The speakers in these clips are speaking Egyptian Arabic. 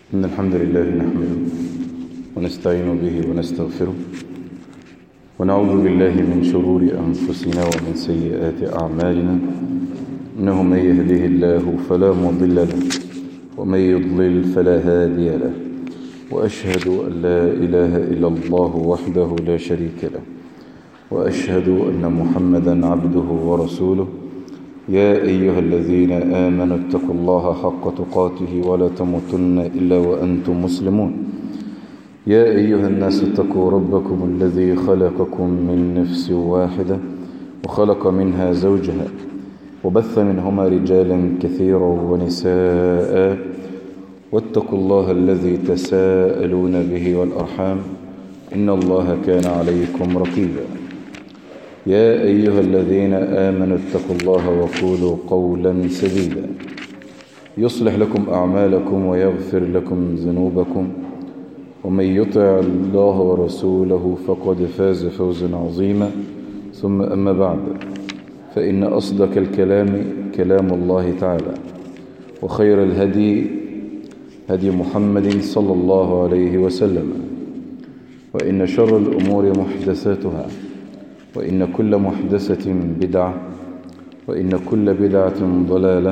إن الحمد لله نحمده ونستعين به ونستغفره ونعوذ بالله من شرور أنفسنا ومن سيئات أعمالنا إنه من يهده الله فلا مضل له ومن يضلل فلا هادي له وأشهد أن لا إله إلا الله وحده لا شريك له وأشهد أن محمدا عبده ورسوله يا أيها الذين آمنوا اتقوا الله حق تقاته ولا تموتن إلا وأنتم مسلمون يا أيها الناس اتقوا ربكم الذي خلقكم من نفس واحدة وخلق منها زوجها وبث منهما رجالا كثيرا ونساء واتقوا الله الذي تساءلون به والأرحام إن الله كان عليكم رقيبا يا أيها الذين آمنوا اتقوا الله وقولوا قولا سديدا يصلح لكم أعمالكم ويغفر لكم ذنوبكم ومن يطع الله ورسوله فقد فاز فوزا عظيما ثم أما بعد فإن أصدق الكلام كلام الله تعالى وخير الهدي هدي محمد صلى الله عليه وسلم وإن شر الأمور محدثاتها وإن كل محدثة بدعة وإن كل بدعة ضلالة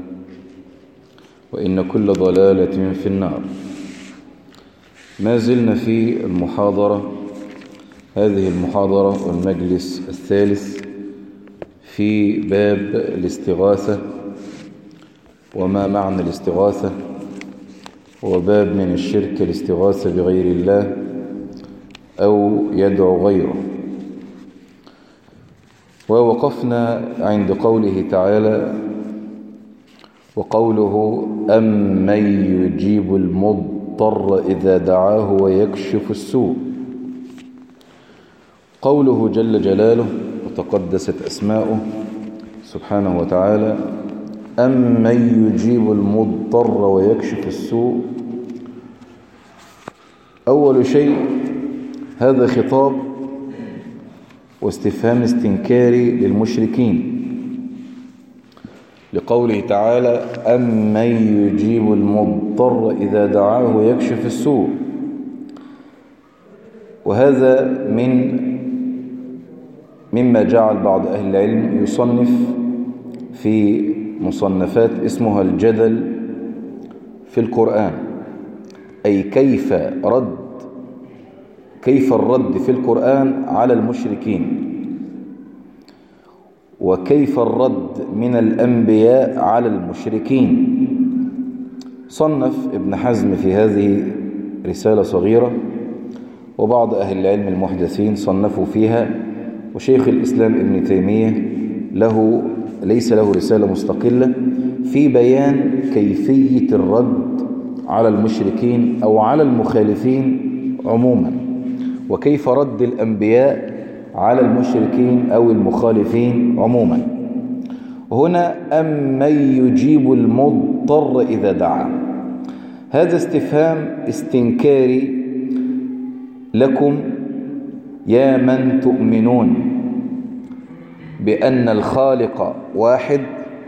وإن كل ضلالة في النار ما زلنا في المحاضرة هذه المحاضرة والمجلس الثالث في باب الاستغاثة وما معنى الاستغاثة وباب من الشرك الاستغاثة بغير الله أو يدعو غيره ووقفنا عند قوله تعالى وقوله أمن يجيب المضطر إذا دعاه ويكشف السوء قوله جل جلاله وتقدست أسماؤه سبحانه وتعالى أمن يجيب المضطر ويكشف السوء أول شيء هذا خطاب واستفهام استنكاري للمشركين لقوله تعالى أمن يجيب المضطر إذا دعاه ويكشف السوء وهذا من مما جعل بعض أهل العلم يصنف في مصنفات اسمها الجدل في القرآن أي كيف رد كيف الرد في القرآن على المشركين وكيف الرد من الأنبياء على المشركين صنف ابن حزم في هذه رسالة صغيرة وبعض أهل العلم المحدثين صنفوا فيها وشيخ الإسلام ابن تيمية له ليس له رسالة مستقلة في بيان كيفية الرد على المشركين أو على المخالفين عموما وكيف رد الأنبياء على المشركين أو المخالفين عموما هنا أمن يجيب المضطر إذا دعا هذا استفهام استنكاري لكم يا من تؤمنون بأن الخالق واحد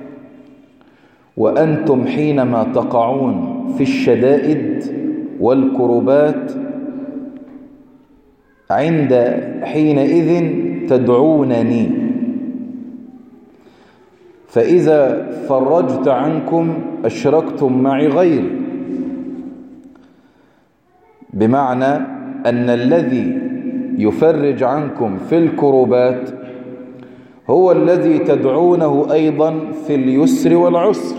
وأنتم حينما تقعون في الشدائد والكربات عند حينئذ تدعونني فإذا فرجت عنكم أشركتم معي غيري بمعنى أن الذي يفرج عنكم في الكربات هو الذي تدعونه أيضا في اليسر والعسر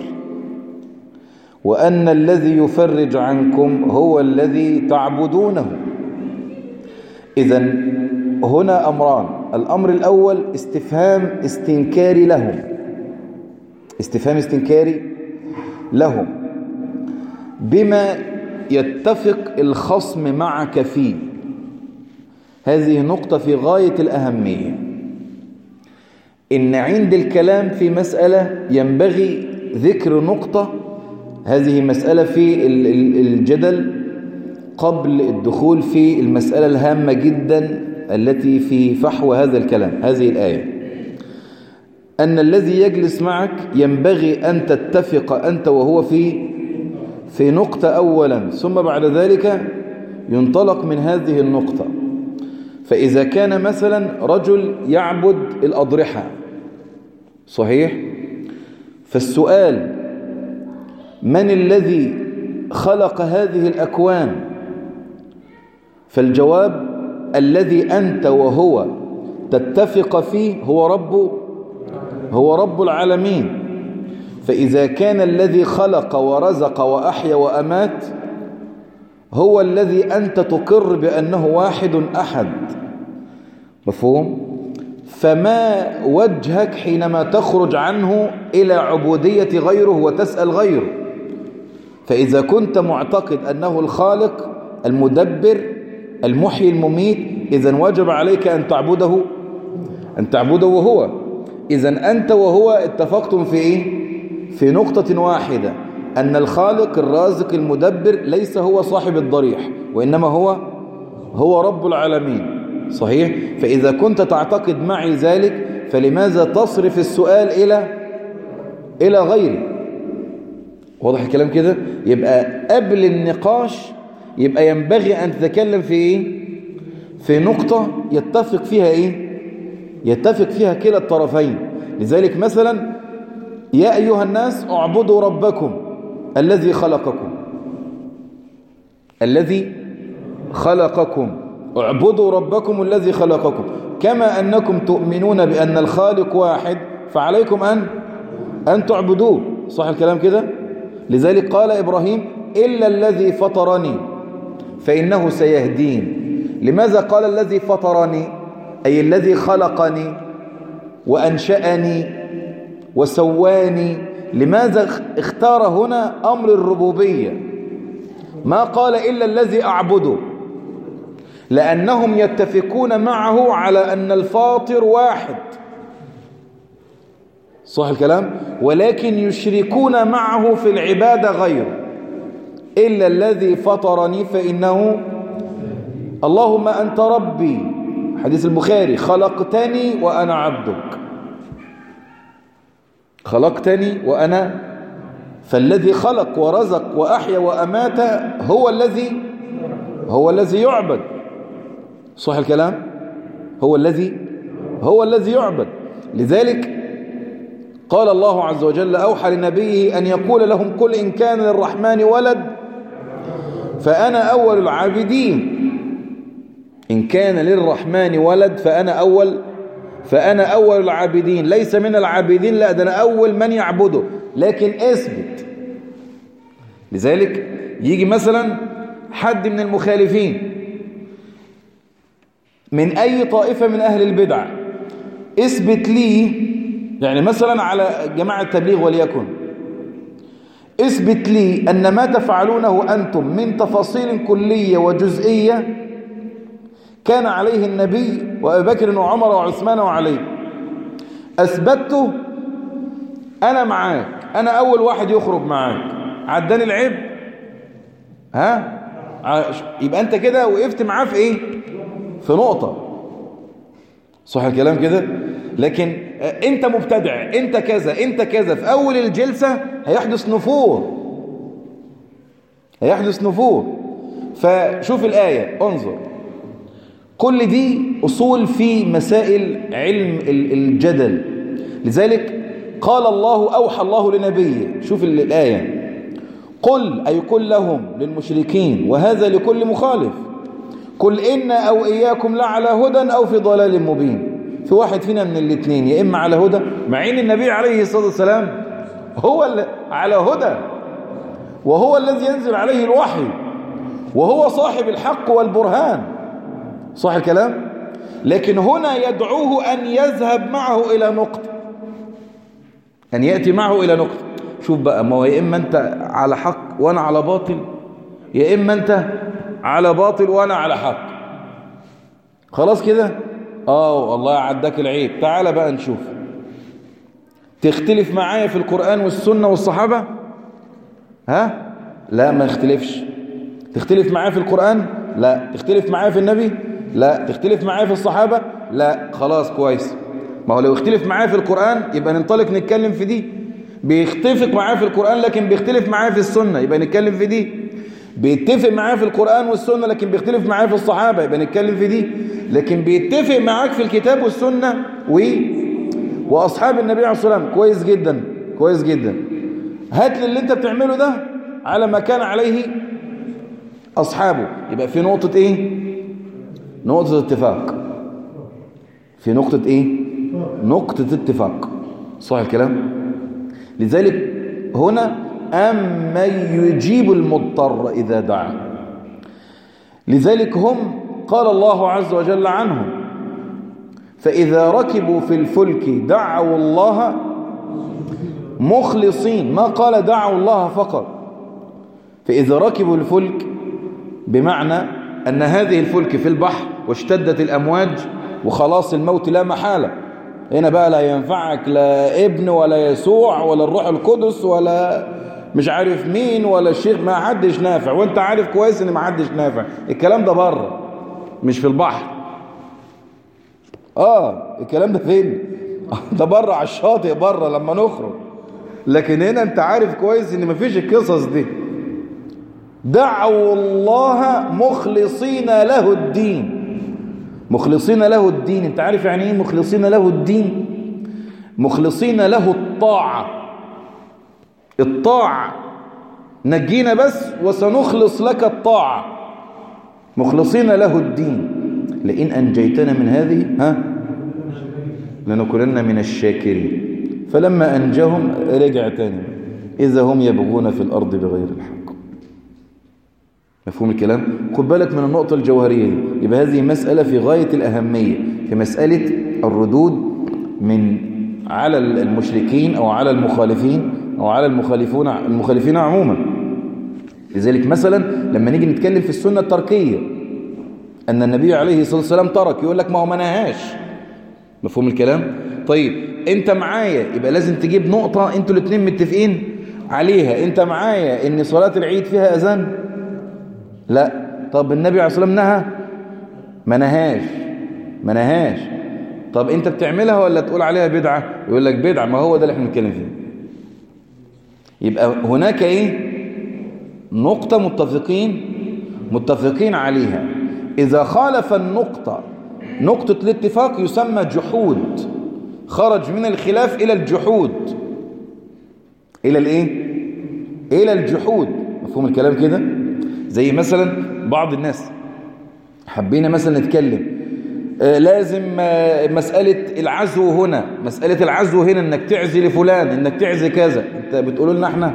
وأن الذي يفرج عنكم هو الذي تعبدونه إذا هنا أمران الأمر الأول استفهام استنكاري لهم استفهام استنكاري لهم بما يتفق الخصم معك فيه هذه نقطة في غاية الأهمية إن عند الكلام في مسألة ينبغي ذكر نقطة هذه مسألة في الجدل قبل الدخول في المسألة الهامة جدا التي في فحوى هذا الكلام هذه الآية أن الذي يجلس معك ينبغي أن تتفق أنت وهو في في نقطة أولا ثم بعد ذلك ينطلق من هذه النقطة فإذا كان مثلا رجل يعبد الأضرحة صحيح فالسؤال من الذي خلق هذه الأكوان فالجواب الذي أنت وهو تتفق فيه هو رب هو رب العالمين فإذا كان الذي خلق ورزق وأحيا وأمات هو الذي أنت تقر بأنه واحد أحد مفهوم؟ فما وجهك حينما تخرج عنه إلى عبودية غيره وتسأل غيره فإذا كنت معتقد أنه الخالق المدبر المحيي المميت إذا وجب عليك أن تعبده أن تعبده وهو إذا أنت وهو اتفقتم في إيه؟ في نقطة واحدة أن الخالق الرازق المدبر ليس هو صاحب الضريح وإنما هو هو رب العالمين صحيح فإذا كنت تعتقد معي ذلك فلماذا تصرف السؤال إلى إلى غيري واضح الكلام كده يبقى قبل النقاش يبقى ينبغي أن تتكلم في إيه في نقطة يتفق فيها إيه يتفق فيها كلا الطرفين لذلك مثلا يا أيها الناس اعبدوا ربكم الذي خلقكم الذي خلقكم اعبدوا ربكم الذي خلقكم كما أنكم تؤمنون بأن الخالق واحد فعليكم أن أن تعبدوه صح الكلام كده لذلك قال إبراهيم إلا الذي فطرني فإنه سيهدين لماذا قال الذي فطرني أي الذي خلقني وأنشأني وسواني لماذا اختار هنا أمر الربوبية ما قال إلا الذي أعبده لأنهم يتفقون معه على أن الفاطر واحد صح الكلام ولكن يشركون معه في العبادة غيره إلا الذي فطرني فإنه اللهم أنت ربي حديث البخاري خلقتني وأنا عبدك خلقتني وأنا فالذي خلق ورزق وأحيا وأمات هو الذي هو الذي يعبد صح الكلام هو الذي هو الذي يعبد لذلك قال الله عز وجل أوحى لنبيه أن يقول لهم قل إن كان للرحمن ولد فأنا أول العابدين إن كان للرحمن ولد فأنا أول فأنا أول العابدين ليس من العابدين لا ده أنا أول من يعبده لكن اثبت لذلك يجي مثلا حد من المخالفين من أي طائفة من أهل البدع اثبت لي يعني مثلا على جماعة التبليغ وليكن اثبت لي أن ما تفعلونه أنتم من تفاصيل كلية وجزئية كان عليه النبي وأبي بكر وعمر وعثمان وعلي أثبته أنا معاك أنا أول واحد يخرج معاك عداني العيب ها يبقى أنت كده وقفت معاه في إيه في نقطة صح الكلام كده لكن انت مبتدع انت كذا انت كذا في اول الجلسة هيحدث نفور هيحدث نفور فشوف الآية انظر كل دي أصول في مسائل علم الجدل لذلك قال الله أوحى الله لنبيه شوف الآية قل أي قل لهم للمشركين وهذا لكل مخالف قل إن أو إياكم لعلى هدى أو في ضلال مبين في واحد فينا من الاثنين يا إما على هدى مع إن النبي عليه الصلاة والسلام هو على هدى وهو الذي ينزل عليه الوحي وهو صاحب الحق والبرهان صح الكلام لكن هنا يدعوه أن يذهب معه إلى نقطة أن يأتي معه إلى نقطة شوف بقى ما هو يا إما أنت على حق وأنا على باطل يا إما أنت على باطل وأنا على حق خلاص كده آه والله عداك العيب تعال بقى نشوف تختلف معايا في القرآن والسنة والصحابة ها لا ما يختلفش تختلف معايا في القرآن لا تختلف معايا في النبي لا تختلف معايا في الصحابة لا خلاص كويس ما هو لو اختلف معايا في القرآن يبقى ننطلق نتكلم في دي بيختفق معاه في القرآن لكن بيختلف معاه في السنة يبقى نتكلم في دي بيتفق معاه في القرآن والسنة لكن بيختلف معاه في الصحابة يبقى نتكلم في دي لكن بيتفق معاك في الكتاب والسنة و... وأصحاب النبي عليه الصلاة والسلام كويس جدا كويس جدا هات لي اللي انت بتعمله ده على ما كان عليه أصحابه يبقى في نقطة ايه نقطة اتفاق في نقطة ايه نقطة اتفاق صح الكلام لذلك هنا أما يجيب المضطر إذا دعا لذلك هم قال الله عز وجل عنهم فإذا ركبوا في الفلك دعوا الله مخلصين ما قال دعوا الله فقط فإذا ركبوا الفلك بمعنى أن هذه الفلك في البحر واشتدت الأمواج وخلاص الموت لا محالة هنا بقى لا ينفعك لا ابن ولا يسوع ولا الروح القدس ولا مش عارف مين ولا الشيخ ما حدش نافع وانت عارف كويس ان ما حدش نافع الكلام ده بره مش في البحر اه الكلام ده فين ده بره على الشاطئ بره لما نخرج لكن هنا انت عارف كويس ان مفيش القصص دي دعوا الله مخلصين له الدين مخلصين له الدين انت عارف يعني ايه مخلصين له الدين مخلصين له الطاعة الطاعة نجينا بس وسنخلص لك الطاعة مخلصين له الدين لئن أنجيتنا من هذه ها لنكونن من الشاكرين فلما أنجهم رجع تاني إذا هم يبغون في الأرض بغير الحق مفهوم الكلام خد بالك من النقطة الجوهرية دي يبقى هذه مسألة في غاية الأهمية في مسألة الردود من على المشركين أو على المخالفين أو على المخالفون المخالفين عموما لذلك مثلا لما نيجي نتكلم في السنة التركية أن النبي عليه الصلاة والسلام ترك يقول لك ما هو منهاش مفهوم الكلام طيب انت معايا يبقى لازم تجيب نقطة انتوا الاثنين متفقين عليها انت معايا ان صلاة العيد فيها اذان لا طب النبي عليه الصلاة والسلام نهى ما نهاش ما نهاش طب انت بتعملها ولا تقول عليها بدعة يقول لك بدعة ما هو ده اللي احنا بنتكلم فيه يبقى هناك ايه نقطة متفقين متفقين عليها إذا خالف النقطة نقطة الاتفاق يسمى جحود خرج من الخلاف إلى الجحود إلى الإيه؟ إلى الجحود مفهوم الكلام كده؟ زي مثلا بعض الناس حبينا مثلا نتكلم آه لازم آه مسألة العزو هنا مسألة العزو هنا انك تعزي لفلان انك تعزي كذا انت بتقولوا لنا احنا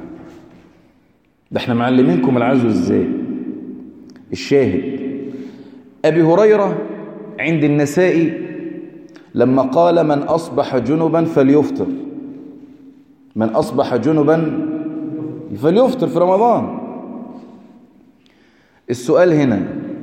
ده احنا معلمينكم العزو ازاي الشاهد ابي هريرة عند النسائي لما قال من اصبح جنبا فليفطر من اصبح جنبا فليفطر في رمضان السؤال هنا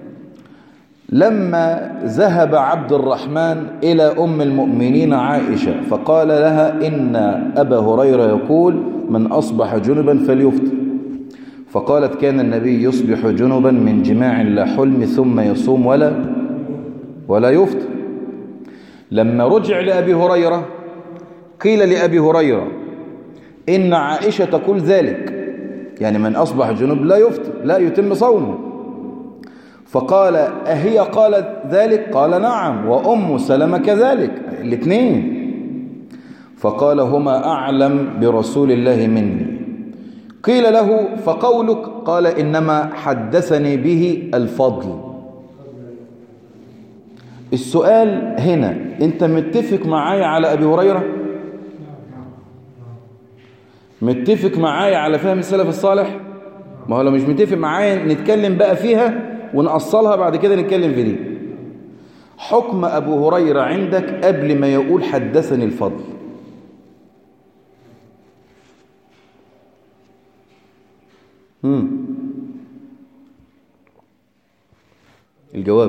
لما ذهب عبد الرحمن إلى أم المؤمنين عائشة فقال لها إن أبا هريرة يقول من أصبح جنبا فليفطر فقالت كان النبي يصبح جنبا من جماع لا حلم ثم يصوم ولا ولا يفطر لما رجع لأبي هريرة قيل لأبي هريرة إن عائشة تقول ذلك يعني من أصبح جنوب لا يفطر لا يتم صومه فقال أهي قالت ذلك قال نعم وأم سلمة كذلك الاثنين فقال هما أعلم برسول الله مني قيل له فقولك قال إنما حدثني به الفضل السؤال هنا انت متفق معايا على أبي هريرة متفق معايا على فهم السلف الصالح ما هو لو مش متفق معايا نتكلم بقى فيها ونأصلها بعد كده نتكلم في دي حكم أبو هريرة عندك قبل ما يقول حدثني الفضل مم. الجواب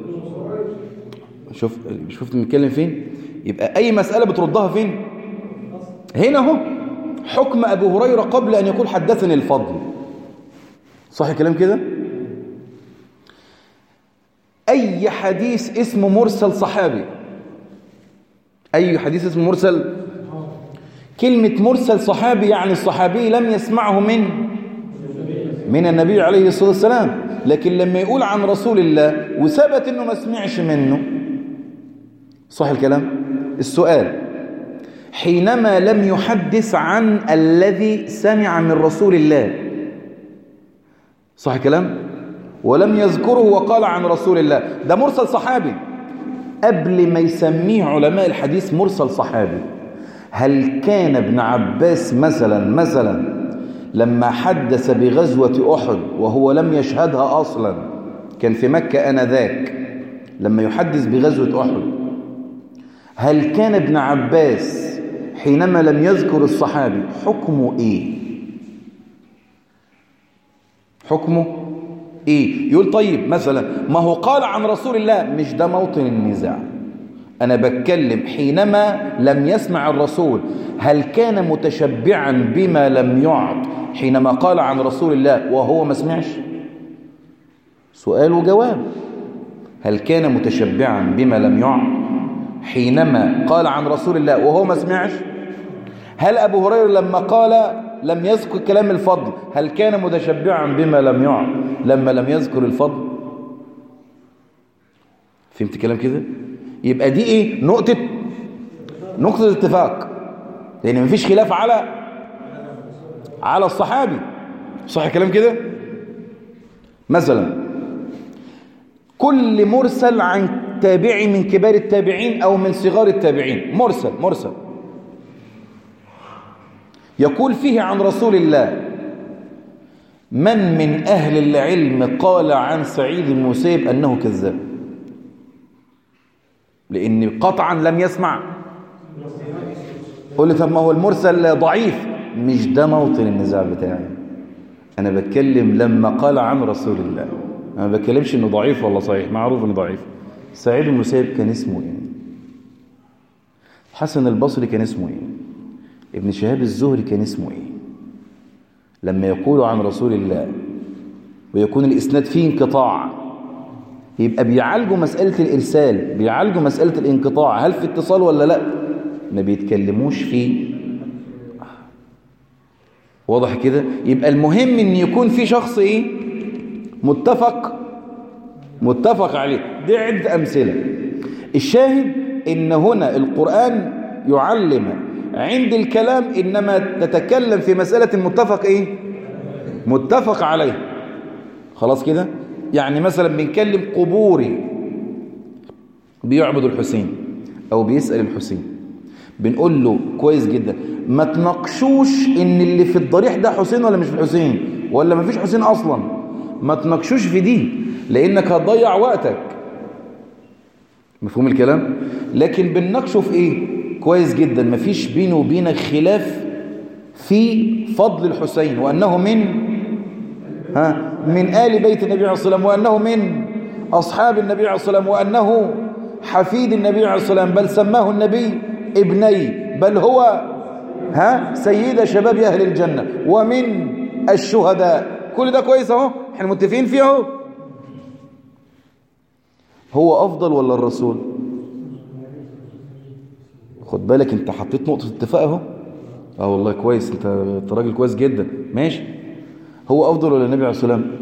شوف شفت بنتكلم فين يبقى أي مسألة بتردها فين هنا اهو حكم أبو هريرة قبل أن يقول حدثني الفضل صح الكلام كده أي حديث اسمه مرسل صحابي أي حديث اسمه مرسل كلمة مرسل صحابي يعني الصحابي لم يسمعه من من النبي عليه الصلاة والسلام لكن لما يقول عن رسول الله وثبت انه ما سمعش منه صح الكلام السؤال حينما لم يحدث عن الذي سمع من رسول الله صح الكلام ولم يذكره وقال عن رسول الله ده مرسل صحابي قبل ما يسميه علماء الحديث مرسل صحابي هل كان ابن عباس مثلا مثلا لما حدث بغزوة أحد وهو لم يشهدها أصلا كان في مكة آنذاك لما يحدث بغزوة أحد هل كان ابن عباس حينما لم يذكر الصحابي حكمه إيه حكمه إيه يقول طيب مثلا ما هو قال عن رسول الله مش ده موطن النزاع أنا بتكلم حينما لم يسمع الرسول هل كان متشبعا بما لم يعط حينما قال عن رسول الله وهو ما سمعش سؤال وجواب هل كان متشبعا بما لم يعط حينما قال عن رسول الله وهو ما سمعش هل أبو هريرة لما قال لم يذكر كلام الفضل هل كان متشبعا بما لم يعط لما لم يذكر الفضل فهمت كلام كده يبقى دي ايه نقطة نقطة اتفاق لان مفيش خلاف على على الصحابي صح كلام كده مثلا كل مرسل عن تابعي من كبار التابعين او من صغار التابعين مرسل مرسل يقول فيه عن رسول الله من من أهل العلم قال عن سعيد المسيب أنه كذاب لأن قطعا لم يسمع قل طب ما هو المرسل ضعيف مش ده موطن النزاع بتاعي أنا بتكلم لما قال عن رسول الله أنا ما بتكلمش إنه ضعيف ولا صحيح معروف إنه ضعيف سعيد المسيب كان اسمه إيه حسن البصري كان اسمه إيه ابن شهاب الزهري كان اسمه إيه لما يقول عن رسول الله ويكون الإسناد فيه انقطاع يبقى بيعالجوا مسألة الإرسال بيعالجوا مسألة الانقطاع هل في اتصال ولا لا ما بيتكلموش فيه واضح كده يبقى المهم ان يكون في شخص ايه متفق متفق عليه دي عدة أمثلة الشاهد ان هنا القرآن يعلم عند الكلام إنما تتكلم في مسألة متفق إيه متفق عليه خلاص كده يعني مثلا بنكلم قبوري بيعبد الحسين أو بيسأل الحسين بنقول له كويس جدا ما تناقشوش ان اللي في الضريح ده حسين ولا مش الحسين ولا ما فيش حسين اصلا ما تناقشوش في دي لانك هتضيع وقتك مفهوم الكلام لكن بنناقشه في ايه كويس جدا ما فيش بينه وبينك خلاف في فضل الحسين وانه من ها من آل بيت النبي عليه الصلاة والسلام وأنه من أصحاب النبي عليه الصلاة والسلام وأنه حفيد النبي عليه الصلاة والسلام بل سماه النبي ابني بل هو ها سيد شباب أهل الجنة ومن الشهداء كل ده كويس اهو احنا متفقين فيه اهو هو أفضل ولا الرسول خد بالك انت حطيت نقطة اتفاق اهو اه والله كويس انت انت راجل كويس جدا ماشي هو أفضل ولا النبي عليه الصلاة والسلام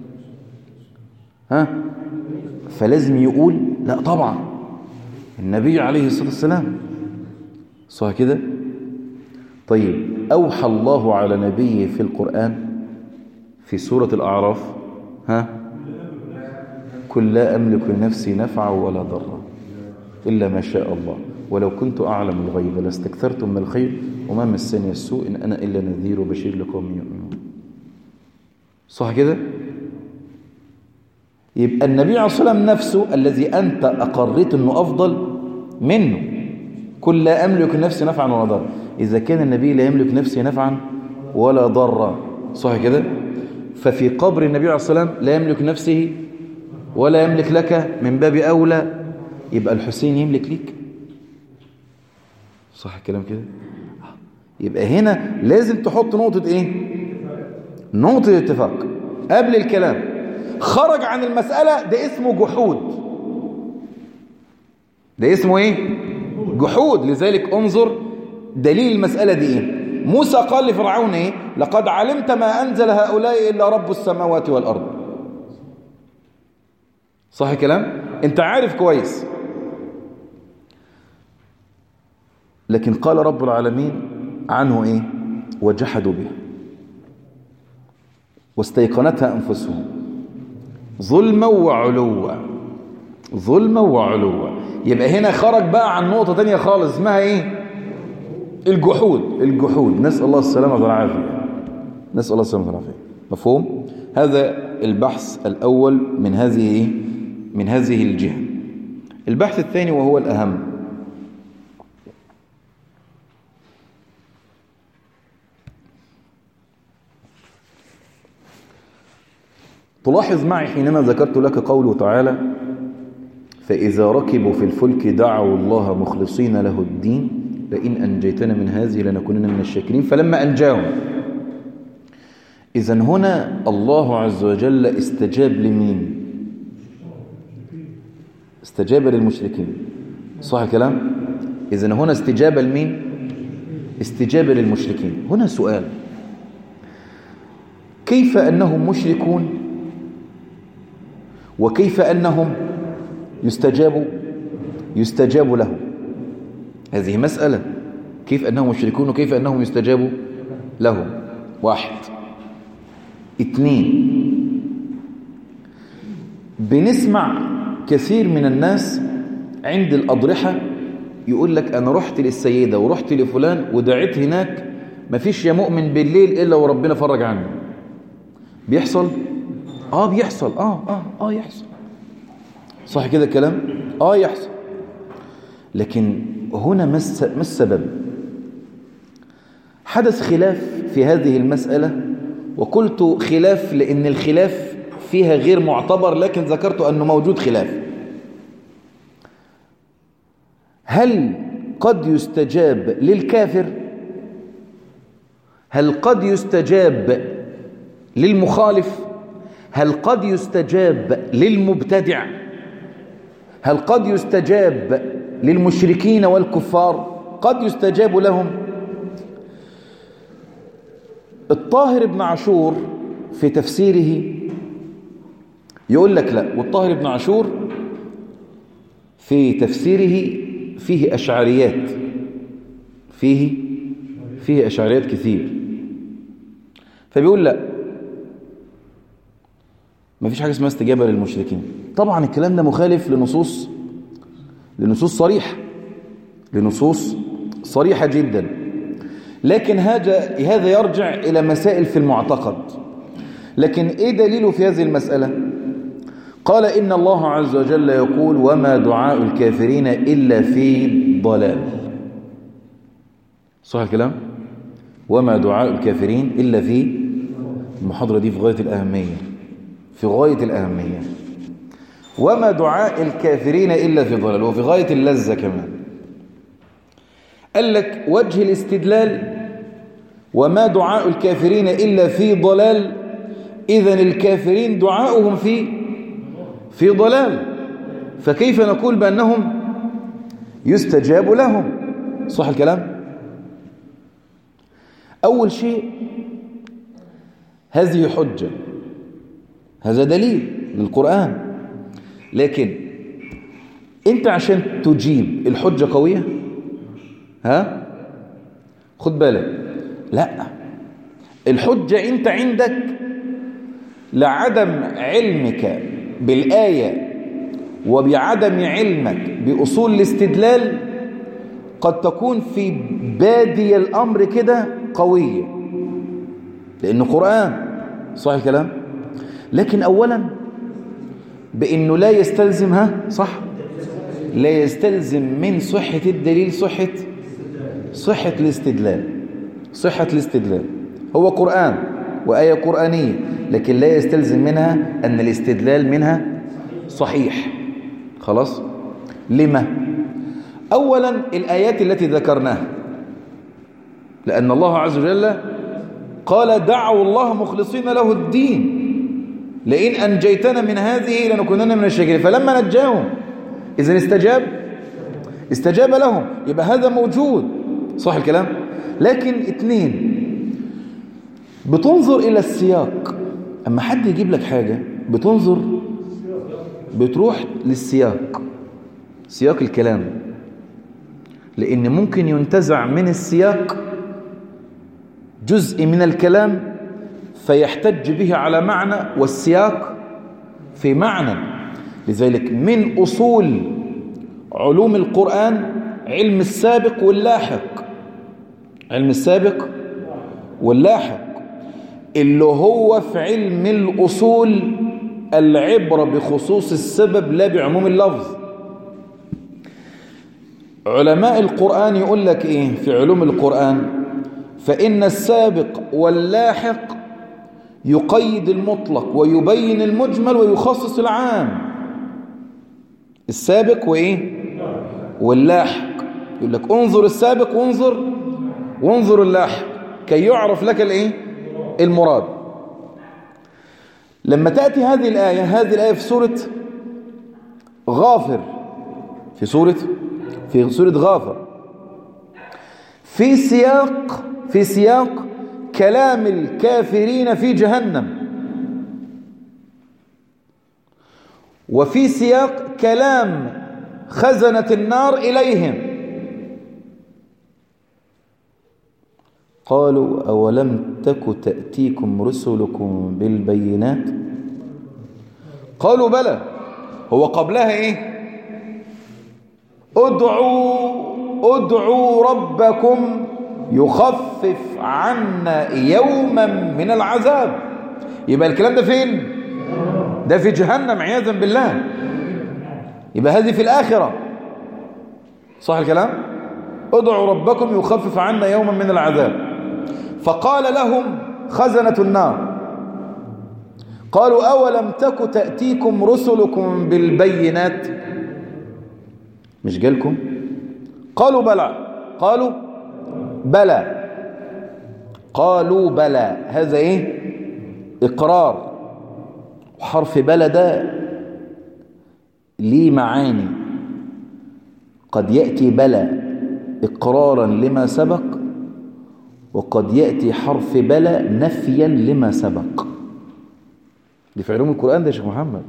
ها فلازم يقول لا طبعا النبي عليه الصلاة والسلام صح كده طيب أوحى الله على نبيه في القرآن في سورة الأعراف ها كل لا أملك لنفسي نفعا ولا ضرا إلا ما شاء الله ولو كنت أعلم الغيب لاستكثرت من الخير وما مسني السوء إن أنا إلا نذير وبشير لقوم يؤمنون صح كده يبقى النبي عليه الصلاة والسلام نفسه الذي أنت أقريت أنه أفضل منه كل لا أملك نفسي نفعا ولا ضرا إذا كان النبي لا يملك نفسي نفعا ولا ضرا صح كده ففي قبر النبي عليه الصلاة والسلام لا يملك نفسه ولا يملك لك من باب أولى يبقى الحسين يملك ليك صح الكلام كده يبقى هنا لازم تحط نقطة ايه نقطة اتفاق قبل الكلام خرج عن المسألة ده اسمه جحود ده اسمه ايه جحود لذلك انظر دليل المسألة دي إيه موسى قال لفرعون إيه لقد علمت ما أنزل هؤلاء إلا رب السماوات والأرض صح كلام أنت عارف كويس لكن قال رب العالمين عنه إيه وجحدوا بها واستيقنتها أنفسهم ظلما وعلوا ظلما وعلوا يبقى هنا خرج بقى عن نقطة تانية خالص اسمها ايه الجحود الجحود نسأل الله السلامة والعافية نسأل الله السلامة والعافية مفهوم هذا البحث الأول من هذه من هذه الجهة البحث الثاني وهو الأهم تلاحظ معي حينما ذكرت لك قوله تعالى فإذا ركبوا في الفلك دعوا الله مخلصين له الدين لئن أنجيتنا من هذه لنكونن من الشاكرين فلما أنجاهم إذا هنا الله عز وجل استجاب لمين استجاب للمشركين صح الكلام إذا هنا استجاب لمين استجاب للمشركين هنا سؤال كيف أنهم مشركون وكيف أنهم يستجاب يستجاب لهم هذه مسألة كيف أنهم مشركون وكيف أنهم يستجاب لهم واحد اثنين بنسمع كثير من الناس عند الأضرحة يقول لك أنا رحت للسيدة ورحت لفلان ودعيت هناك مفيش يا مؤمن بالليل إلا وربنا فرج عنه بيحصل آه بيحصل آه آه آه يحصل صح كده الكلام آه يحصل لكن هنا ما السبب حدث خلاف في هذه المسألة وقلت خلاف لأن الخلاف فيها غير معتبر لكن ذكرت أنه موجود خلاف هل قد يستجاب للكافر هل قد يستجاب للمخالف هل قد يستجاب للمبتدع هل قد يستجاب للمشركين والكفار قد يستجاب لهم الطاهر بن عاشور في تفسيره يقول لك لا والطاهر بن عاشور في تفسيره فيه أشعريات فيه فيه أشعريات كثير فبيقول لا ما فيش حاجة اسمها استجابة للمشركين طبعا الكلام ده مخالف لنصوص لنصوص صريحة لنصوص صريحة جدا لكن هذا هذا يرجع إلى مسائل في المعتقد لكن إيه دليله في هذه المسألة قال إن الله عز وجل يقول وما دعاء الكافرين إلا في ضلال صح الكلام وما دعاء الكافرين إلا في المحاضرة دي في غاية الأهمية في غاية الأهمية وما دعاء الكافرين إلا في ضلال وفي غاية اللذة كمان قال لك وجه الاستدلال وما دعاء الكافرين إلا في ضلال إذن الكافرين دعاؤهم في في ضلال فكيف نقول بأنهم يستجاب لهم صح الكلام أول شيء هذه حجة هذا دليل من القرآن لكن انت عشان تجيب الحجة قوية ها خد بالك لا الحجة انت عندك لعدم علمك بالآية وبعدم علمك بأصول الاستدلال قد تكون في بادي الأمر كده قوية لأنه قرآن صح الكلام لكن أولا بأنه لا يستلزم ها صح لا يستلزم من صحة الدليل صحة صحة الاستدلال صحة الاستدلال هو قرآن وآية قرآنية لكن لا يستلزم منها أن الاستدلال منها صحيح خلاص لما أولا الآيات التي ذكرناها لأن الله عز وجل قال دعوا الله مخلصين له الدين لئن أنجيتنا من هذه لنكونن من الشاكرين فلما نجاهم إذن استجاب استجاب لهم يبقى هذا موجود صح الكلام لكن اتنين بتنظر إلى السياق أما حد يجيب لك حاجة بتنظر بتروح للسياق سياق الكلام لأن ممكن ينتزع من السياق جزء من الكلام فيحتج به على معنى والسياق في معنى لذلك من أصول علوم القرآن علم السابق واللاحق علم السابق واللاحق اللي هو في علم الأصول العبرة بخصوص السبب لا بعموم اللفظ علماء القرآن يقول لك إيه في علوم القرآن فإن السابق واللاحق يقيد المطلق ويبين المجمل ويخصص العام السابق وإيه واللاحق يقول لك انظر السابق وانظر وانظر اللاحق كي يعرف لك الايه المراد لما تأتي هذه الآية هذه الآية في سورة غافر في سورة في سورة غافر في سياق في سياق كلام الكافرين في جهنم وفي سياق كلام خزنة النار إليهم قالوا أولم تك تأتيكم رسلكم بالبينات قالوا بلى هو قبلها إيه ادعوا ادعوا ربكم يخفف عنا يوما من العذاب يبقى الكلام ده فين ده في جهنم عياذا بالله يبقى هذه في الآخرة صح الكلام ادعوا ربكم يخفف عنا يوما من العذاب فقال لهم خزنة النار قالوا أولم تك تأتيكم رسلكم بالبينات مش جالكم قالوا بلى قالوا بلى قالوا بلى هذا ايه اقرار وحرف بلى ده ليه معاني قد يأتي بلى إقرارا لما سبق وقد يأتي حرف بلى نفيا لما سبق دي في علوم القرآن ده يا شيخ محمد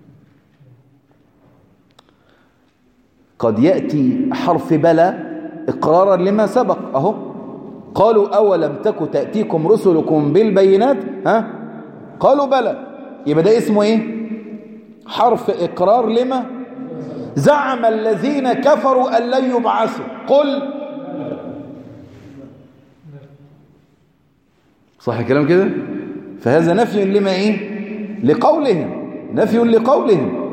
قد يأتي حرف بلى إقرارا لما سبق أهو قالوا أولم تك تأتيكم رسلكم بالبينات ها قالوا بلى يبقى ده اسمه ايه حرف إقرار لما زعم الذين كفروا أن لن يبعثوا قل صح الكلام كده فهذا نفي لما ايه لقولهم نفي لقولهم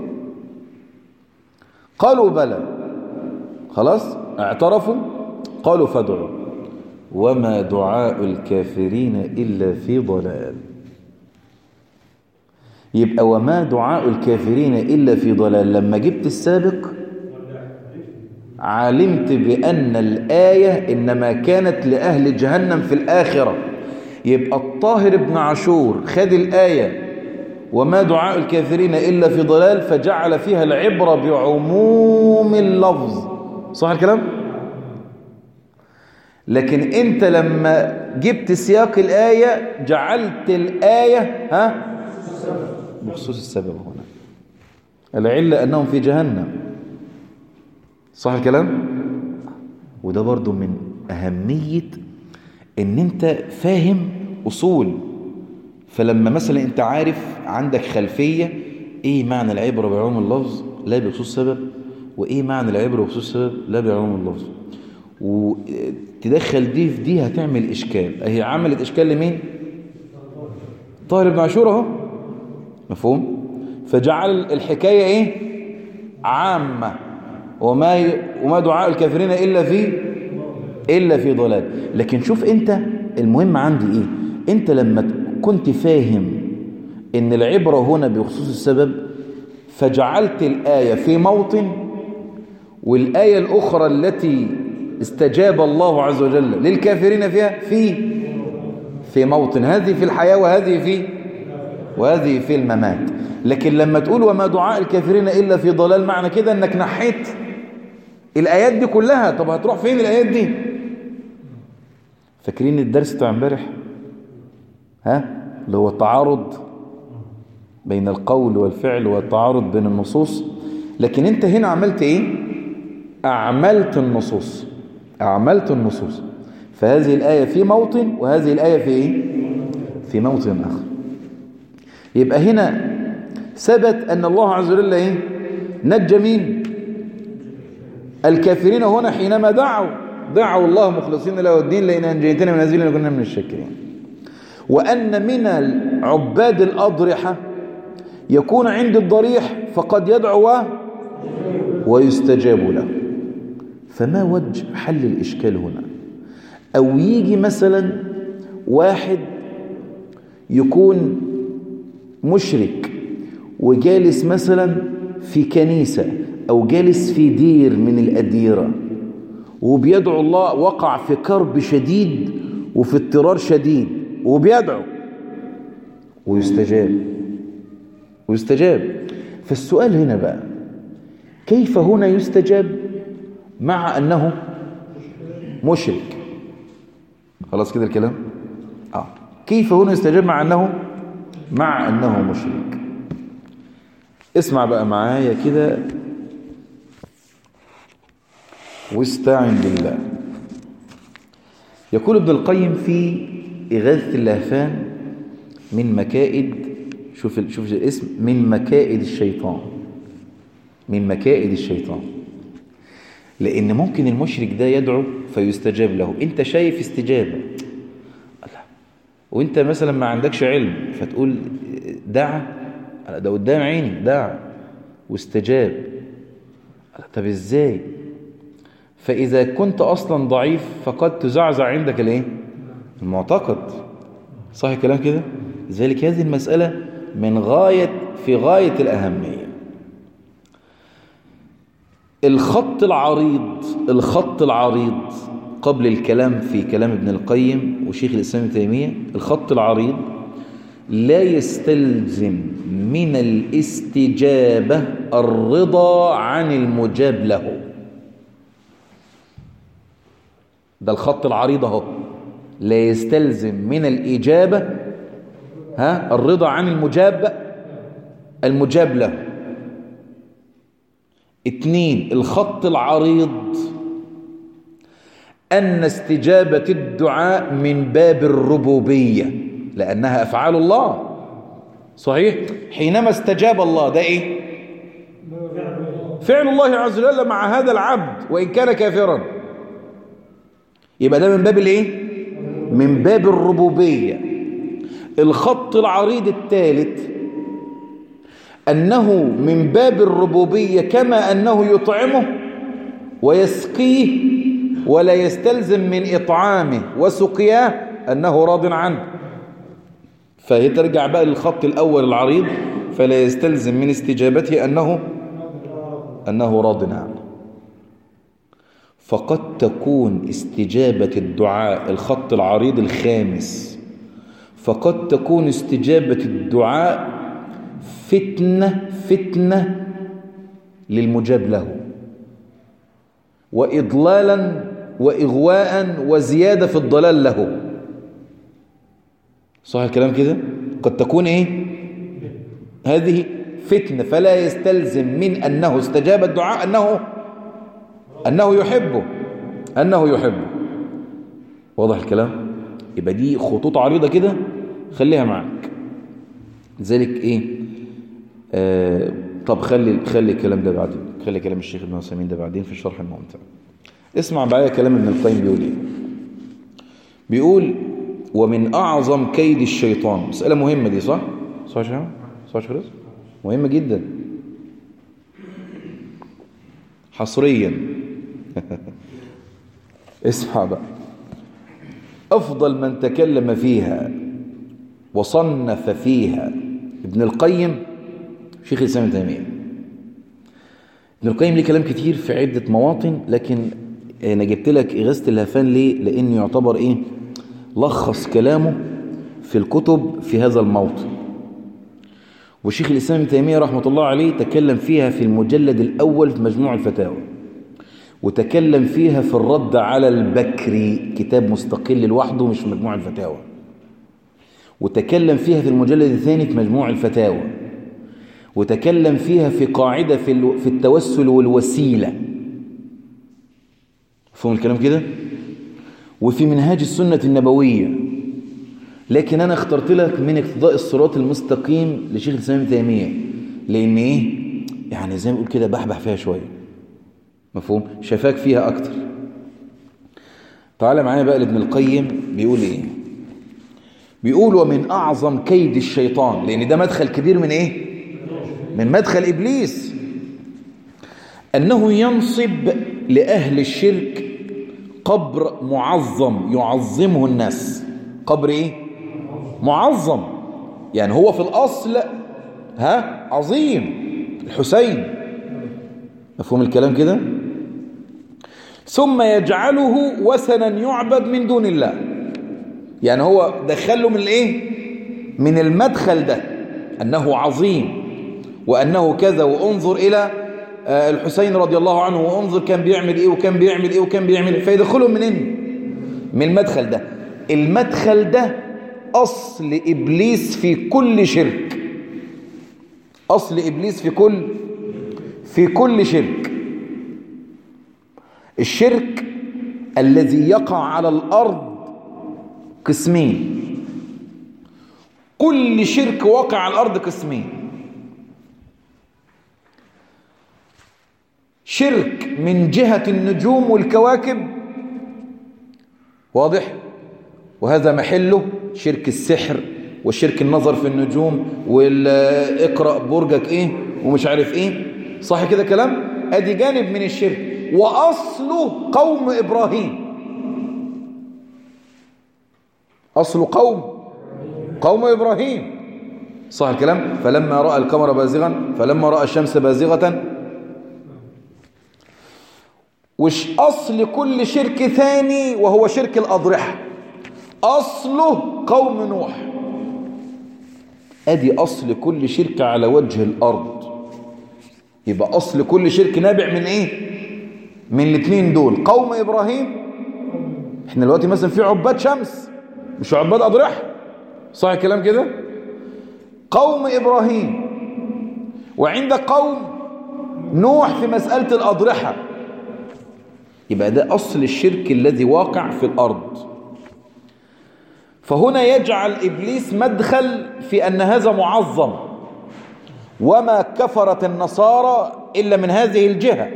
قالوا بلى خلاص اعترفوا قالوا فادعوا وما دعاء الكافرين إلا في ضلال يبقى وما دعاء الكافرين إلا في ضلال لما جبت السابق علمت بأن الآية إنما كانت لأهل جهنم في الآخرة يبقى الطاهر بن عاشور خد الآية وما دعاء الكافرين إلا في ضلال فجعل فيها العبرة بعموم اللفظ صح الكلام؟ لكن انت لما جبت سياق الآية جعلت الآية ها بخصوص السبب هنا العلة أنهم في جهنم صح الكلام وده برضو من أهمية ان انت فاهم أصول فلما مثلا انت عارف عندك خلفية ايه معنى العبرة بعموم اللفظ لا بخصوص السبب وايه معنى العبرة بخصوص السبب لا بعموم اللفظ وتدخل دي في دي هتعمل إشكال هي عملت إشكال لمين طاهر بن عاشور اهو مفهوم فجعل الحكاية ايه عامة وما ي... وما دعاء الكافرين إلا في إلا في ضلال لكن شوف انت المهم عندي ايه انت لما كنت فاهم ان العبرة هنا بخصوص السبب فجعلت الآية في موطن والآية الأخرى التي استجاب الله عز وجل للكافرين فيها في في موطن هذه في الحياة وهذه في وهذه في الممات لكن لما تقول وما دعاء الكافرين إلا في ضلال معنى كده أنك نحيت الآيات دي كلها طب هتروح فين الآيات دي فاكرين الدرس بتاع امبارح ها اللي هو التعارض بين القول والفعل والتعارض بين النصوص لكن انت هنا عملت ايه اعملت النصوص اعملت النصوص فهذه الآية في موطن وهذه الآية في ايه في موطن آخر يبقى هنا ثبت أن الله عز وجل ايه نجى مين الكافرين هنا حينما دعوا دعوا الله مخلصين له الدين لئن أنجيتنا من هذه لنكون من الشاكرين وأن من عباد الأضرحة يكون عند الضريح فقد يدعو ويستجاب له فما وجه حل الإشكال هنا أو يجي مثلا واحد يكون مشرك وجالس مثلا في كنيسة أو جالس في دير من الأديرة وبيدعو الله وقع في كرب شديد وفي اضطرار شديد وبيدعو ويستجاب ويستجاب فالسؤال هنا بقى كيف هنا يستجاب مع أنه مشرك خلاص كده الكلام آه. كيف هنا يستجاب مع أنه مع أنه مشرك اسمع بقى معايا كده واستعن بالله يقول ابن القيم في إغاثة اللهفان من مكائد شوف شوف الاسم من مكائد الشيطان من مكائد الشيطان لأن ممكن المشرك ده يدعو فيستجاب له أنت شايف استجابة وأنت مثلا ما عندكش علم فتقول دعا ده قدام عيني دعا واستجاب طب إزاي فإذا كنت أصلا ضعيف فقد تزعزع عندك الايه المعتقد صح الكلام كده لذلك هذه المسألة من غاية في غاية الأهمية الخط العريض الخط العريض قبل الكلام في كلام ابن القيم وشيخ الإسلام ابن تيمية الخط العريض لا يستلزم من الاستجابة الرضا عن المجاب له ده الخط العريض اهو لا يستلزم من الإجابة ها الرضا عن المجاب المجاب له اتنين الخط العريض أن استجابة الدعاء من باب الربوبية لأنها أفعال الله صحيح حينما استجاب الله ده إيه فعل الله عز وجل مع هذا العبد وإن كان كافرا يبقى ده من باب الإيه من باب الربوبية الخط العريض الثالث أنه من باب الربوبية كما أنه يطعمه ويسقيه ولا يستلزم من إطعامه وسقياه أنه راض عنه فهي ترجع بقى للخط الأول العريض فلا يستلزم من استجابته أنه أنه راض عنه فقد تكون استجابة الدعاء الخط العريض الخامس فقد تكون استجابة الدعاء فتنة فتنة للمجاب له وإضلالا وإغواء وزيادة في الضلال له صح الكلام كده قد تكون إيه هذه فتنة فلا يستلزم من أنه استجاب الدعاء أنه أنه يحبه أنه يحبه واضح الكلام يبقى دي خطوط عريضة كده خليها معك لذلك إيه آه طب خلي خلي الكلام ده بعدين خلي كلام الشيخ ابن عثيمين ده بعدين في الشرح الممتع اسمع معايا كلام ابن القيم بيقول ايه بيقول ومن اعظم كيد الشيطان مساله مهمه دي صح صح يا شباب صح يا شباب مهمه جدا حصريا اسمع بقى افضل من تكلم فيها وصنف فيها ابن القيم شيخ الإسلام تيمية ابن القيم ليه كلام كتير في عدة مواطن لكن أنا جبت لك إغاثة الهفان ليه لأنه يعتبر إيه لخص كلامه في الكتب في هذا الموطن وشيخ الإسلام ابن تيمية رحمة الله عليه تكلم فيها في المجلد الأول في مجموع الفتاوى وتكلم فيها في الرد على البكري كتاب مستقل لوحده مش في مجموع الفتاوى وتكلم فيها في المجلد الثاني في مجموع الفتاوى وتكلم فيها في قاعدة في في التوسل والوسيلة فهم الكلام كده وفي منهاج السنة النبوية لكن أنا اخترت لك من اقتضاء الصراط المستقيم لشيخ الإسلام ابن تيمية لأن إيه يعني زي ما بقول كده بحبح فيها شوية مفهوم شفاك فيها أكتر تعالى معايا بقى لابن القيم بيقول إيه بيقول ومن أعظم كيد الشيطان لأن ده مدخل كبير من إيه من مدخل إبليس أنه ينصب لأهل الشرك قبر معظم يعظمه الناس قبر إيه معظم يعني هو في الأصل ها عظيم الحسين مفهوم الكلام كده ثم يجعله وثنا يعبد من دون الله يعني هو دخله من الايه من المدخل ده انه عظيم وانه كذا وانظر الى الحسين رضي الله عنه وانظر كان بيعمل ايه وكان بيعمل ايه وكان بيعمل ايه فيدخلهم منين من المدخل ده المدخل ده اصل ابليس في كل شرك اصل ابليس في كل في كل شرك الشرك الذي يقع على الارض قسمين كل شرك واقع على الارض قسمين شرك من جهة النجوم والكواكب واضح وهذا محله شرك السحر وشرك النظر في النجوم والاقرأ برجك ايه ومش عارف ايه صح كده كلام ادي جانب من الشرك واصله قوم ابراهيم اصل قوم قوم ابراهيم صح الكلام فلما راى القمر بازغا فلما راى الشمس بازغه وش أصل كل شرك ثاني وهو شرك الأضرحة أصله قوم نوح أدي أصل كل شرك على وجه الأرض يبقى أصل كل شرك نابع من إيه من الاثنين دول قوم إبراهيم احنا دلوقتي مثلا في عباد شمس مش عباد أضرحة صح الكلام كده قوم إبراهيم وعندك قوم نوح في مسألة الأضرحة يبقى ده أصل الشرك الذي واقع في الأرض فهنا يجعل إبليس مدخل في أن هذا معظم وما كفرت النصارى إلا من هذه الجهة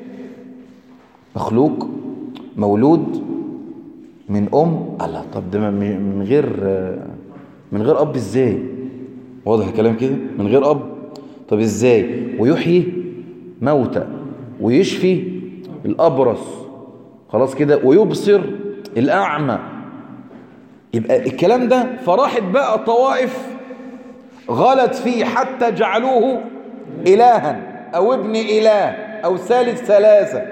مخلوق مولود من أم الله طب ده من غير من غير أب إزاي واضح الكلام كده من غير أب طب إزاي ويحيي موتى ويشفي الأبرص خلاص كده ويبصر الأعمى يبقى الكلام ده فراحت بقى طوائف غلط فيه حتى جعلوه إلها أو ابن إله أو ثالث ثلاثة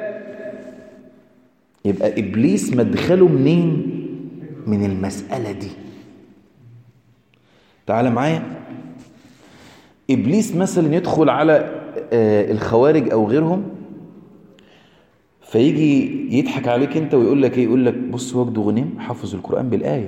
يبقى إبليس مدخله منين من المسألة دي تعال معايا إبليس مثلا يدخل على الخوارج أو غيرهم فيجي يضحك عليك انت ويقول لك ايه يقول لك بص وجد غنيم حافظ القرآن بالآية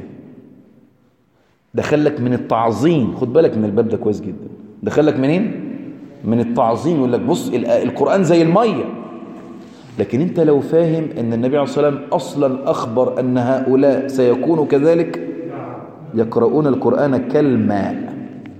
دخلك من التعظيم خد بالك من الباب ده كويس جدا دخلك منين من التعظيم يقول لك بص القرآن زي المية لكن انت لو فاهم ان النبي عليه الصلاة والسلام اصلا اخبر ان هؤلاء سيكونوا كذلك يقرؤون القرآن كالماء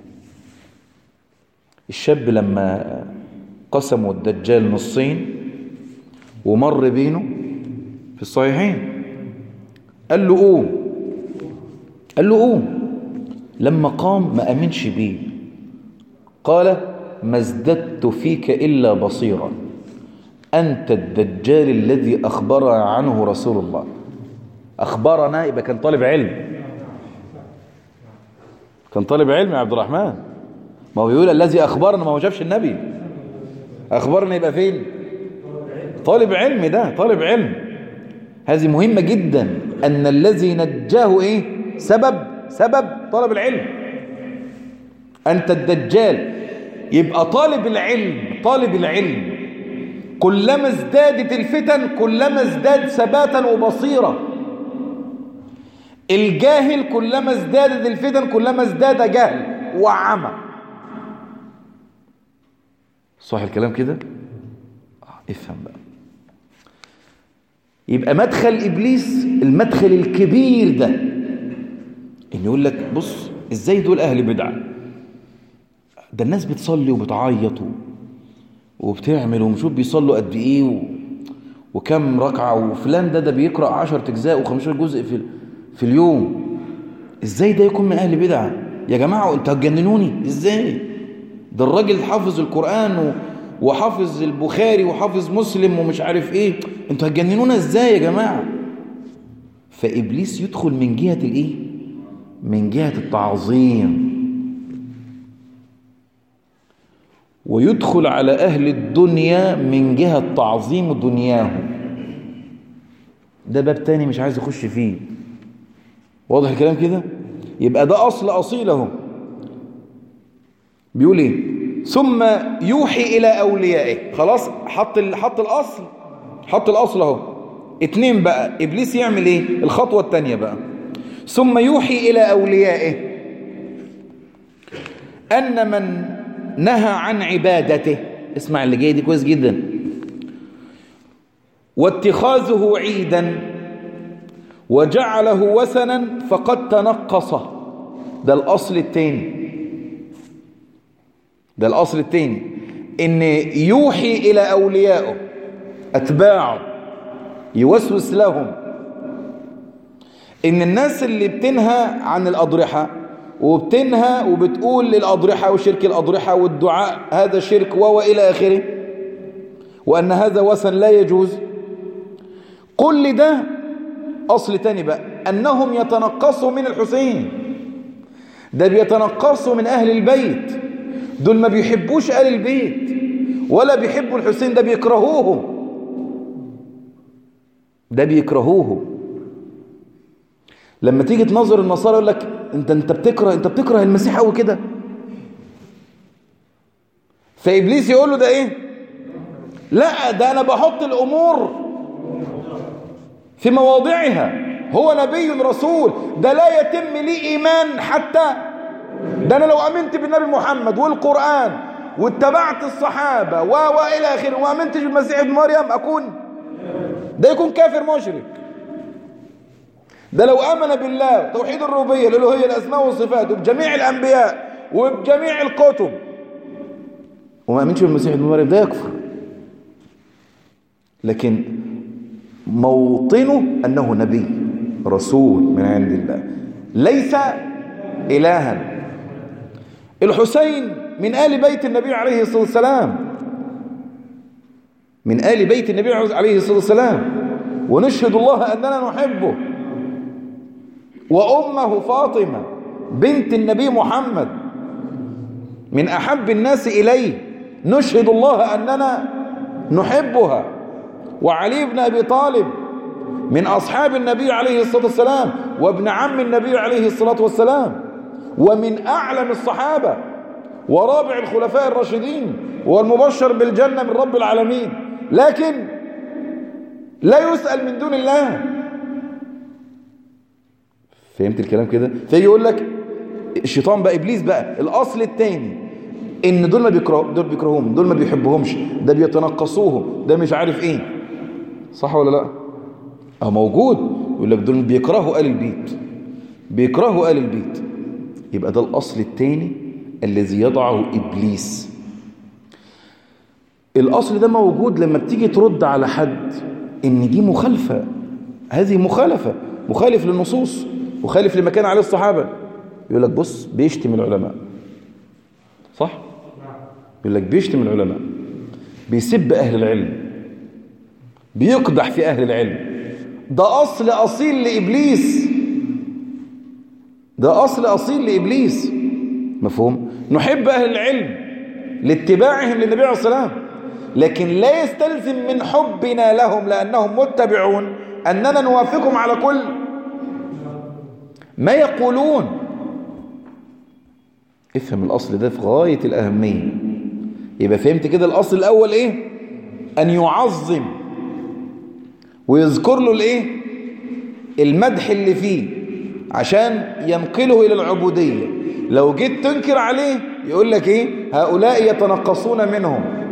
الشاب لما قسموا الدجال نصين ومر بينه في الصحيحين قال له قوم قال له قوم لما قام ما أمنش بيه قال ما ازددت فيك إلا بصيرا أنت الدجال الذي أخبر عنه رسول الله أخبرنا يبقى كان طالب علم كان طالب علم يا عبد الرحمن ما هو بيقول الذي أخبرنا ما هو شافش النبي أخبرنا يبقى فين طالب علم ده طالب علم هذه مهمة جدا أن الذي نجاه إيه سبب سبب طلب العلم أنت الدجال يبقى طالب العلم طالب العلم كلما ازدادت الفتن كلما ازداد ثباتا وبصيرة الجاهل كلما ازدادت الفتن كلما ازداد جهل وعمى صح الكلام كده آه، افهم بقى يبقى مدخل إبليس المدخل الكبير ده إن يقول لك بص إزاي دول أهل بدعة ده الناس بتصلي وبتعيط وبتعمل ومشوف بيصلوا قد إيه و... وكم ركعة وفلان ده ده بيقرأ عشر أجزاء و15 جزء في, في اليوم إزاي ده يكون من أهل بدعة يا جماعة أنت هتجننوني إزاي ده الراجل حافظ القرآن و... وحافظ البخاري وحافظ مسلم ومش عارف ايه انتوا هتجننونا ازاي يا جماعة فإبليس يدخل من جهة الايه من جهة التعظيم ويدخل على أهل الدنيا من جهة تعظيم دنياهم ده باب تاني مش عايز يخش فيه واضح الكلام كده يبقى ده أصل أصيل اهو بيقول ايه ثم يوحي إلى أوليائه خلاص حط حط الأصل حط الأصل اهو اتنين بقى إبليس يعمل إيه الخطوة التانية بقى ثم يوحي إلى أوليائه أن من نهى عن عبادته اسمع اللي جاي دي كويس جدا واتخاذه عيدا وجعله وثنا فقد تنقص ده الأصل التاني ده الأصل التاني إن يوحي إلى أوليائه أتباعه يوسوس لهم إن الناس اللي بتنهى عن الأضرحة وبتنهى وبتقول للأضرحة وشرك الأضرحة والدعاء هذا شرك وإلى آخره وأن هذا وثن لا يجوز كل ده أصل تاني بقى أنهم يتنقصوا من الحسين ده بيتنقصوا من أهل البيت دول ما بيحبوش آل البيت ولا بيحبوا الحسين ده بيكرهوهم ده بيكرهوه لما تيجي تنظر النصارى يقول لك انت انت بتكره انت بتكره المسيح قوي كده فابليس يقول له ده ايه لا ده انا بحط الامور في مواضعها هو نبي رسول ده لا يتم لي ايمان حتى ده انا لو امنت بالنبي محمد والقران واتبعت الصحابه و والى اخره وما امنتش بالمسيح ابن مريم اكون ده يكون كافر مشرك ده لو امن بالله توحيد الربوبيه الالوهيه الاسماء والصفات وبجميع الانبياء وبجميع الكتب وما امنش بالمسيح ابن مريم ده يكفر لكن موطنه انه نبي رسول من عند الله ليس الها الحسين من آل بيت النبي عليه الصلاة والسلام من آل بيت النبي عليه الصلاة والسلام ونشهد الله أننا نحبه وأمه فاطمة بنت النبي محمد من أحب الناس إليه نشهد الله أننا نحبها وعلي بن أبي طالب من أصحاب النبي عليه الصلاة والسلام وابن عم النبي عليه الصلاة والسلام ومن أعلم الصحابة ورابع الخلفاء الراشدين والمبشر بالجنة من رب العالمين لكن لا يسأل من دون الله فهمت الكلام كده فيجي يقول لك الشيطان بقى إبليس بقى الأصل الثاني إن دول ما بيكره دول بيكرهوهم دول ما بيحبوهمش ده بيتنقصوهم ده مش عارف إيه صح ولا لا اه موجود يقول لك دول بيكرهوا آل البيت بيكرهوا آل البيت يبقى ده الأصل الثاني الذي يضعه إبليس الأصل ده موجود لما بتيجي ترد على حد إن دي مخالفة هذه مخالفة مخالف للنصوص مخالف لما كان عليه الصحابة يقول لك بص بيشتم العلماء صح؟ يقول لك بيشتم العلماء بيسب أهل العلم بيقدح في أهل العلم ده أصل أصيل لإبليس ده أصل أصيل لإبليس مفهوم؟ نحب أهل العلم لاتباعهم للنبي عليه الصلاة والسلام لكن لا يستلزم من حبنا لهم لأنهم متبعون أننا نوافقهم على كل ما يقولون افهم الأصل ده في غاية الأهمية يبقى فهمت كده الأصل الأول إيه أن يعظم ويذكر له الايه المدح اللي فيه عشان ينقله إلى العبودية لو جيت تنكر عليه يقول لك ايه هؤلاء يتنقصون منهم